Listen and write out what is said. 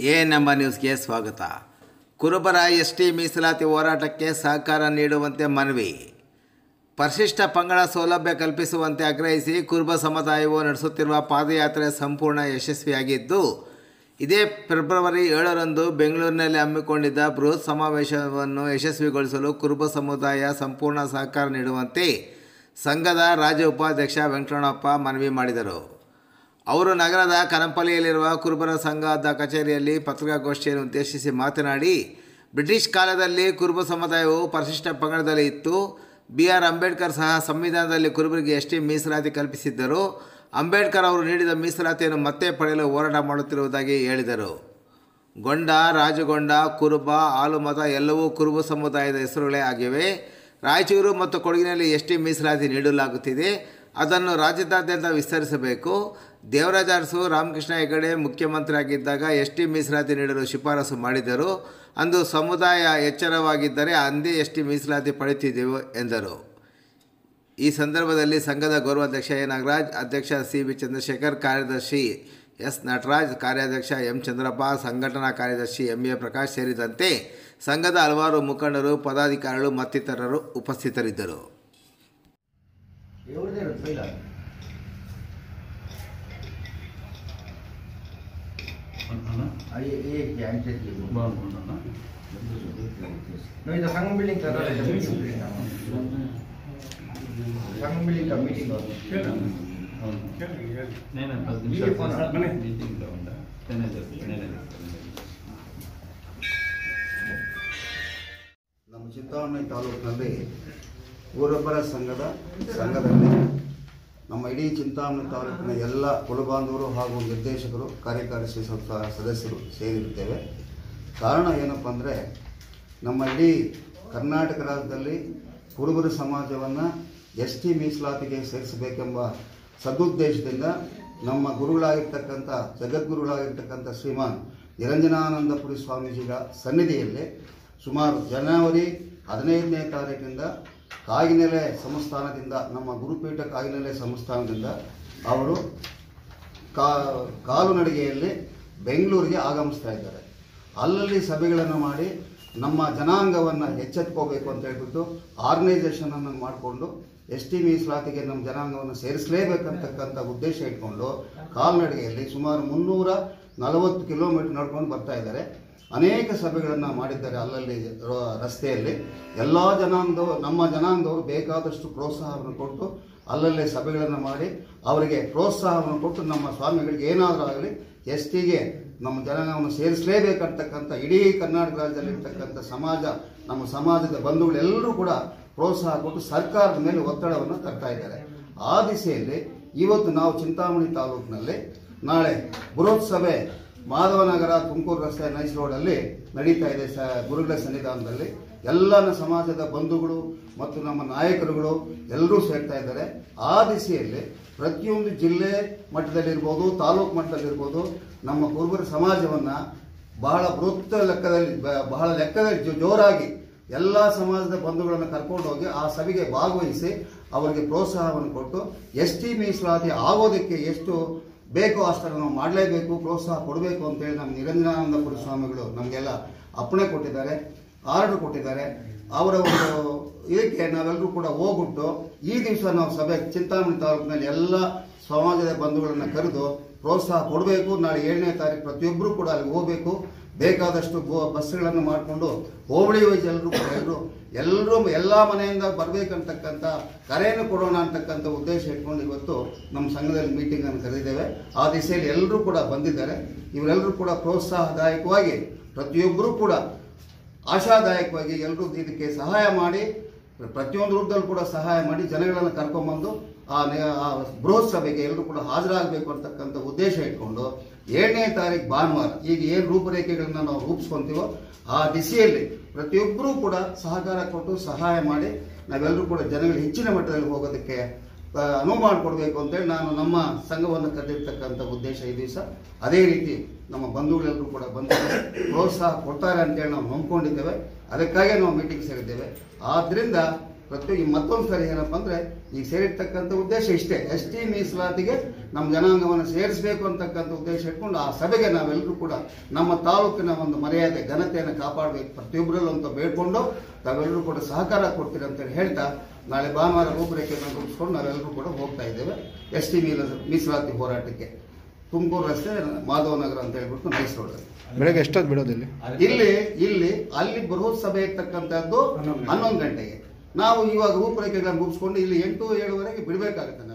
A ನಮ್ಮ ನ್ಯೂಸ್ಗೆ ಸ್ವಾಗತ ಕುರುಬರ ಎಸ್ ಟಿ ಮೀಸಲಾತಿ ಹೋರಾಟಕ್ಕೆ ಸಹಕಾರ ನೀಡುವಂತೆ ಮನವಿ ಪರಿಶಿಷ್ಟ ಪಂಗಡ ಸೌಲಭ್ಯ ಕಲ್ಪಿಸುವಂತೆ ಆಗ್ರಹಿಸಿ ಕುರುಬ ಸಮುದಾಯವು ನಡೆಸುತ್ತಿರುವ ಪಾದಯಾತ್ರೆ ಸಂಪೂರ್ಣ ಯಶಸ್ವಿಯಾಗಿದ್ದು ಇದೇ ಫೆಬ್ರವರಿ ಏಳರಂದು ಬೆಂಗಳೂರಿನಲ್ಲಿ ಹಮ್ಮಿಕೊಂಡಿದ್ದ ಬೃಹತ್ ಸಮಾವೇಶವನ್ನು ಯಶಸ್ವಿಗೊಳಿಸಲು ಕುರುಬ ಸಮುದಾಯ ಸಂಪೂರ್ಣ ಸಹಕಾರ ನೀಡುವಂತೆ ಸಂಘದ ರಾಜ್ಯ ಉಪಾಧ್ಯಕ್ಷ ವೆಂಕಟರಮಣಪ್ಪ ಮನವಿ ಮಾಡಿದರು ಅವರು ನಗರದ ಕನಂಪಲ್ಲಿಯಲ್ಲಿರುವ ಕುರುಬರ ಸಂಘದ ಕಚೇರಿಯಲ್ಲಿ ಪತ್ರಿಕಾಗೋಷ್ಠಿಯನ್ನು ಉದ್ದೇಶಿಸಿ ಮಾತನಾಡಿ ಬ್ರಿಟಿಷ್ ಕಾಲದಲ್ಲಿ ಕುರುಬ ಸಮುದಾಯವು ಪರಿಶಿಷ್ಟ ಪಂಗಡದಲ್ಲಿ ಇತ್ತು ಬಿ ಆರ್ ಅಂಬೇಡ್ಕರ್ ಸಹ ಸಂವಿಧಾನದಲ್ಲಿ ಕುರುಬರಿಗೆ ಎಷ್ಟೇ ಮೀಸಲಾತಿ ಕಲ್ಪಿಸಿದ್ದರು ಅಂಬೇಡ್ಕರ್ ಅವರು ನೀಡಿದ ಮೀಸಲಾತಿಯನ್ನು ಮತ್ತೆ ಪಡೆಯಲು ಹೋರಾಟ ಮಾಡುತ್ತಿರುವುದಾಗಿ ಹೇಳಿದರು ಗೊಂಡ ರಾಜಗೊಂಡ ಕುರುಬ ಆಲುಮತ ಎಲ್ಲವೂ ಕುರುಬ ಸಮುದಾಯದ ಹೆಸರುಗಳೇ ಆಗಿವೆ ರಾಯಚೂರು ಮತ್ತು ಕೊಡಗಿನಲ್ಲಿ ಎಷ್ಟೇ ಮೀಸಲಾತಿ ನೀಡಲಾಗುತ್ತಿದೆ ಅದನ್ನು ರಾಜ್ಯದಾದ್ಯಂತ ವಿಸ್ತರಿಸಬೇಕು ದೇವರಾಜ ಅರಸು ರಾಮಕೃಷ್ಣ ಹೆಗಡೆ ಮುಖ್ಯಮಂತ್ರಿ ಆಗಿದ್ದಾಗ ಎಸ್ ಟಿ ಮೀಸಲಾತಿ ನೀಡಲು ಶಿಫಾರಸು ಮಾಡಿದರು ಅಂದು ಸಮುದಾಯ ಎಚ್ಚರವಾಗಿದ್ದರೆ ಅಂದೇ ಎಸ್ ಟಿ ಮೀಸಲಾತಿ ಪಡೆಯುತ್ತಿದ್ದೆವು ಎಂದರು ಈ ಸಂದರ್ಭದಲ್ಲಿ ಸಂಘದ ಗೌರವಾಧ್ಯಕ್ಷ ಎ ನಾಗರಾಜ್ ಅಧ್ಯಕ್ಷ ಸಿ ಬಿ ಚಂದ್ರಶೇಖರ್ ಕಾರ್ಯದರ್ಶಿ ಎಸ್ ನಟರಾಜ್ ಕಾರ್ಯಾಧ್ಯಕ್ಷ ಎಂ ಚಂದ್ರಪ್ಪ ಸಂಘಟನಾ ಕಾರ್ಯದರ್ಶಿ ಎಂ ಎ ಪ್ರಕಾಶ್ ಸೇರಿದಂತೆ ಸಂಘದ ಹಲವಾರು ಮುಖಂಡರು ಪದಾಧಿಕಾರಿಗಳು ಮತ್ತಿತರರು ಉಪಸ್ಥಿತರಿದ್ದರು ఎవరిదే ఫైల్ అన్న అది ఏ క్యాన్సర్ చేయదు బాగుంటున్నా నువ్వు ఇది సంఘం బిల్డింగ్ కదా మీటింగ్ బిల్డింగ్ సంఘం బిల్డింగ్ కదా మీటింగ్ నేనే పది ఈ ఫోన్ నిమిషాలు మనే. మీటింగ్లో ఉండా నేనే చెప్తాను నేనే చెప్తాను ನಮ್ಮ ಚಿಂತಾಮಣಿ ತಾಲೂಕಿನಲ್ಲಿ ಊರೊಬ್ಬರ ಸಂಘದ ಸಂಘದಲ್ಲಿ ನಮ್ಮ ಇಡೀ ಚಿಂತಾಮಣಿ ತಾಲೂಕಿನ ಎಲ್ಲ ಕುಲಬಾಂಧವರು ಹಾಗೂ ನಿರ್ದೇಶಕರು ಕಾರ್ಯಕಾರಿ ಸಂಸ್ಥಾ ಸದಸ್ಯರು ಸೇರಿರುತ್ತೇವೆ ಕಾರಣ ಏನಪ್ಪ ಅಂದರೆ ನಮ್ಮ ಇಡೀ ಕರ್ನಾಟಕ ರಾಜ್ಯದಲ್ಲಿ ಕುರುಬರ ಸಮಾಜವನ್ನು ಎಸ್ ಟಿ ಮೀಸಲಾತಿಗೆ ಸೇರಿಸಬೇಕೆಂಬ ಸದುದ್ದೇಶದಿಂದ ನಮ್ಮ ಗುರುಗಳಾಗಿರ್ತಕ್ಕಂಥ ಜಗದ್ಗುರುಗಳಾಗಿರ್ತಕ್ಕಂಥ ಶ್ರೀಮಾನ್ ನಿರಂಜನಾನಂದಪುರಿ ಸ್ವಾಮೀಜಿಗಳ ಸನ್ನಿಧಿಯಲ್ಲಿ ಸುಮಾರು ಜನವರಿ ಹದಿನೈದನೇ ತಾರೀಕಿನಿಂದ ಕಾಗಿನೆಲೆ ಸಂಸ್ಥಾನದಿಂದ ನಮ್ಮ ಗುರುಪೀಠ ಕಾಗಿನೆಲೆ ಸಂಸ್ಥಾನದಿಂದ ಅವರು ಕಾ ಕಾಲು ನಡಿಗೆಯಲ್ಲಿ ಬೆಂಗಳೂರಿಗೆ ಆಗಮಿಸ್ತಾ ಇದ್ದಾರೆ ಅಲ್ಲಲ್ಲಿ ಸಭೆಗಳನ್ನು ಮಾಡಿ ನಮ್ಮ ಜನಾಂಗವನ್ನು ಎಚ್ಚೆತ್ಕೋಬೇಕು ಅಂತ ಹೇಳ್ಬಿಟ್ಟು ಆರ್ಗನೈಸೇಷನನ್ನು ಮಾಡಿಕೊಂಡು ಎಸ್ ಟಿ ಮೀಸಲಾತಿಗೆ ನಮ್ಮ ಜನಾಂಗವನ್ನು ಸೇರಿಸಲೇಬೇಕಂತಕ್ಕಂಥ ಉದ್ದೇಶ ಇಟ್ಕೊಂಡು ಕಾಲ್ನಡಿಗೆಯಲ್ಲಿ ಸುಮಾರು ಮುನ್ನೂರ ನಲವತ್ತು ಕಿಲೋಮೀಟರ್ ನಡ್ಕೊಂಡು ಬರ್ತಾ ಇದ್ದಾರೆ ಅನೇಕ ಸಭೆಗಳನ್ನು ಮಾಡಿದ್ದಾರೆ ಅಲ್ಲಲ್ಲಿ ರ- ರಸ್ತೆಯಲ್ಲಿ ಎಲ್ಲ ಜನಾಂಗದವರು ನಮ್ಮ ಜನಾಂಗದವರು ಬೇಕಾದಷ್ಟು ಪ್ರೋತ್ಸಾಹವನ್ನು ಕೊಟ್ಟು ಅಲ್ಲಲ್ಲೇ ಸಭೆಗಳನ್ನು ಮಾಡಿ ಅವರಿಗೆ ಪ್ರೋತ್ಸಾಹವನ್ನು ಕೊಟ್ಟು ನಮ್ಮ ಸ್ವಾಮಿಗಳಿಗೆ ಏನಾದರೂ ಆಗಲಿ ಎಸ್ ಟಿಗೆ ನಮ್ಮ ಜನಾಂಗವನ್ನು ಸೇರಿಸಲೇಬೇಕಂತಕ್ಕಂಥ ಇಡೀ ಕರ್ನಾಟಕ ರಾಜ್ಯದಲ್ಲಿರ್ತಕ್ಕಂಥ ಸಮಾಜ ನಮ್ಮ ಸಮಾಜದ ಬಂಧುಗಳೆಲ್ಲರೂ ಕೂಡ ಪ್ರೋತ್ಸಾಹ ಕೊಟ್ಟು ಸರ್ಕಾರದ ಮೇಲೆ ಒತ್ತಡವನ್ನು ತರ್ತಾ ಇದ್ದಾರೆ ಆ ದಿಸೆಯಲ್ಲಿ ಇವತ್ತು ನಾವು ಚಿಂತಾಮಣಿ ತಾಲೂಕಿನಲ್ಲಿ ನಾಳೆ ಬೃಹತ್ ಸಭೆ ಮಾಧವನಗರ ತುಮಕೂರು ರಸ್ತೆ ನೈಸ್ ರೋಡಲ್ಲಿ ನಡೀತಾ ಇದೆ ಸ ಗುರುಗಳ ಸನ್ನಿಧಾನದಲ್ಲಿ ಎಲ್ಲ ನಮ್ಮ ಸಮಾಜದ ಬಂಧುಗಳು ಮತ್ತು ನಮ್ಮ ನಾಯಕರುಗಳು ಎಲ್ಲರೂ ಸೇರ್ತಾ ಇದ್ದಾರೆ ಆ ದಿಸೆಯಲ್ಲಿ ಪ್ರತಿಯೊಂದು ಜಿಲ್ಲೆ ಮಟ್ಟದಲ್ಲಿರ್ಬೋದು ತಾಲೂಕು ಮಟ್ಟದಲ್ಲಿರ್ಬೋದು ನಮ್ಮ ಕುರುಬರ ಸಮಾಜವನ್ನು ಬಹಳ ಬೃಹತ್ ಲೆಕ್ಕದಲ್ಲಿ ಬ- ಬಹಳ ಲೆಕ್ಕದಲ್ಲಿ ಜೋ- ಜೋರಾಗಿ ಎಲ್ಲ ಸಮಾಜದ ಬಂಧುಗಳನ್ನು ಕರ್ಕೊಂಡು ಹೋಗಿ ಆ ಸಭೆಗೆ ಭಾಗವಹಿಸಿ ಅವರಿಗೆ ಪ್ರೋತ್ಸಾಹವನ್ನು ಕೊಟ್ಟು ಎಸ್ ಟಿ ಮೀಸಲಾತಿ ಆಗೋದಕ್ಕೆ ಎಷ್ಟು ಬೇಕೋ ಅಷ್ಟನ್ನು ನಾವು ಮಾಡಲೇಬೇಕು ಪ್ರೋತ್ಸಾಹ ಕೊಡಬೇಕು ಅಂತೇಳಿ ನಮ್ಮ ನಿರಂಜನಾನಂದಪುರ ಸ್ವಾಮಿಗಳು ನಮಗೆಲ್ಲ ಅಪ್ಪಣೆ ಕೊಟ್ಟಿದ್ದಾರೆ ಆರ್ಡರ್ ಕೊಟ್ಟಿದ್ದಾರೆ ಅವರ ಒಂದು ಇದಕ್ಕೆ ನಾವೆಲ್ಲರೂ ಕೂಡ ಹೋಗ್ಬಿಟ್ಟು ಈ ದಿವಸ ನಾವು ಸಭೆ ಚಿಂತಾಮಣಿ ತಾಲೂಕಿನಲ್ಲಿ ಎಲ್ಲ ಸಮಾಜದ ಬಂಧುಗಳನ್ನು ಕರೆದು ಪ್ರೋತ್ಸಾಹ ಕೊಡಬೇಕು ನಾಳೆ ಏಳನೇ ತಾರೀಕು ಪ್ರತಿಯೊಬ್ಬರು ಕೂಡ ಅಲ್ಲಿ ಹೋಗಬೇಕು ಬೇಕಾದಷ್ಟು ಬೋ- ಬಸ್ಗಳನ್ನು ಮಾಡಿಕೊಂಡು ಹೋಬಳಿ ವೈಸ್ ಎಲ್ಲರೂ ಕೂಡ ಎಲ್ಲರೂ ಎಲ್ಲರೂ ಎಲ್ಲ ಮನೆಯಿಂದ ಬರಬೇಕಂತಕ್ಕಂಥ ಕರೆಯನ್ನು ಕೊಡೋಣ ಅಂತಕ್ಕಂಥ ಉದ್ದೇಶ ಇಟ್ಕೊಂಡು ಇವತ್ತು ನಮ್ಮ ಸಂಘದಲ್ಲಿ ಮೀಟಿಂಗ್ ಅನ್ನು ಕರೆದಿದ್ದೇವೆ ಆ ದಿಸೆಯಲ್ಲಿ ಎಲ್ಲರೂ ಕೂಡ ಬಂದಿದ್ದಾರೆ ಇವರೆಲ್ಲರೂ ಕೂಡ ಪ್ರೋತ್ಸಾಹದಾಯಕವಾಗಿ ಪ್ರತಿಯೊಬ್ಬರೂ ಕೂಡ ಆಶಾದಾಯಕವಾಗಿ ಎಲ್ಲರೂ ಇದಕ್ಕೆ ಸಹಾಯ ಮಾಡಿ ಪ್ರತಿಯೊಂದು ರೂಪದಲ್ಲಿ ಕೂಡ ಸಹಾಯ ಮಾಡಿ ಜನಗಳನ್ನು ಕರ್ಕೊಂಡ್ಬಂದು ಆ ನೆ- ಆ ಬೃಹತ್ ಸಭೆಗೆ ಎಲ್ಲರೂ ಕೂಡ ಹಾಜರಾಗಬೇಕು ಅಂತಕ್ಕಂಥ ಉದ್ದೇಶ ಇಟ್ಕೊಂಡು ಏಳನೇ ತಾರೀಕು ಭಾನುವಾರ ಈಗ ಏನು ರೂಪರೇಖೆಗಳನ್ನ ನಾವು ರೂಪಿಸ್ಕೊಂತೀವೋ ಆ ದಿಸೆಯಲ್ಲಿ ಪ್ರತಿಯೊಬ್ಬರೂ ಕೂಡ ಸಹಕಾರ ಕೊಟ್ಟು ಸಹಾಯ ಮಾಡಿ ನಾವೆಲ್ಲರೂ ಕೂಡ ಜನಗಳು ಹೆಚ್ಚಿನ ಮಟ್ಟದಲ್ಲಿ ಹೋಗೋದಕ್ಕೆ ಆ, ಅನುವು ಮಾಡಿಕೊಡ್ಬೇಕು ಅಂತೇಳಿ ನಾನು ನಮ್ಮ ಸಂಘವನ್ನು ಕರೆದಿರ್ತಕ್ಕಂಥ ಉದ್ದೇಶ ಈ ದಿವಸ ಅದೇ ರೀತಿ ನಮ್ಮ ಬಂಧುಗಳೆಲ್ಲರೂ ಕೂಡ ಬಂದು ಪ್ರೋತ್ಸಾಹ ಕೊಡ್ತಾರೆ ಅಂತೇಳಿ ನಾವು ನಂಬ್ಕೊಂಡಿದ್ದೇವೆ ಅದಕ್ಕಾಗಿ ನಾವು ಮೀಟಿಂಗ್ ಸೇರಿದ್ದೇವೆ ಆದ್ದರಿಂದ ಪ್ರತಿಯೊಬ್ಬ ಮತ್ತೊಂದು ಸರಿ ಏನಪ್ಪ ಅಂದ್ರೆ ಈಗ ಸೇರಿರ್ತಕ್ಕಂಥ ಉದ್ದೇಶ ಇಷ್ಟೇ ಎಸ್ ಟಿ ಮೀಸಲಾತಿಗೆ ನಮ್ಮ ಜನಾಂಗವನ್ನು ಸೇರಿಸಬೇಕು ಅಂತಕ್ಕಂಥ ಉದ್ದೇಶ ಇಟ್ಕೊಂಡು ಆ ಸಭೆಗೆ ನಾವೆಲ್ಲರೂ ಕೂಡ ನಮ್ಮ ತಾಲೂಕಿನ ಒಂದು ಮರ್ಯಾದೆ ಘನತೆಯನ್ನು ಕಾಪಾಡಬೇಕು ಪ್ರತಿಯೊಬ್ಬರಲ್ಲೂ ಅಂತ ಬೇಡ್ಕೊಂಡು ತಾವೆಲ್ಲರೂ ಕೂಡ ಸಹಕಾರ ಕೊಡ್ತೀರಿ ಅಂತೇಳಿ ಹೇಳ್ತಾ ನಾಳೆ ಭಾನುವಾರ ರೂಪರೇಖೆಯನ್ನು ರೂಪಿಸ್ಕೊಂಡು ನಾವೆಲ್ಲರೂ ಕೂಡ ಹೋಗ್ತಾ ಇದ್ದೇವೆ ಎಸ್ ಟಿ ಮೀಸಲಾತಿ ಹೋರಾಟಕ್ಕೆ ತುಮಕೂರು ರಸ್ತೆ ಮಾಧವ ನಗರ ಅಂತ ಹೇಳ್ಬಿಟ್ಟು ನೈಸ್ ರೋಡ್ ಬೆಳಗ್ಗೆ ಎಷ್ಟೊತ್ತು ಬಿಡೋದಿಲ್ಲಿ ಇಲ್ಲಿ ಇಲ್ಲಿ ಅಲ್ಲಿ ಬೃಹತ್ ಸಭೆ ಇರ್ತಕ್ಕಂಥದ್ದು ಹನ್ನೊಂದು ಗಂಟೆಗೆ ನಾವು ಇವಾಗ ರೂಪರೇಖೆಗಳನ್ನು ಮುಗಿಸ್ಕೊಂಡು ಇಲ್ಲಿ ಎಂಟು ಏಳುವರೆಗೆ ಬಿಡಬೇಕಾಗುತ್ತೆ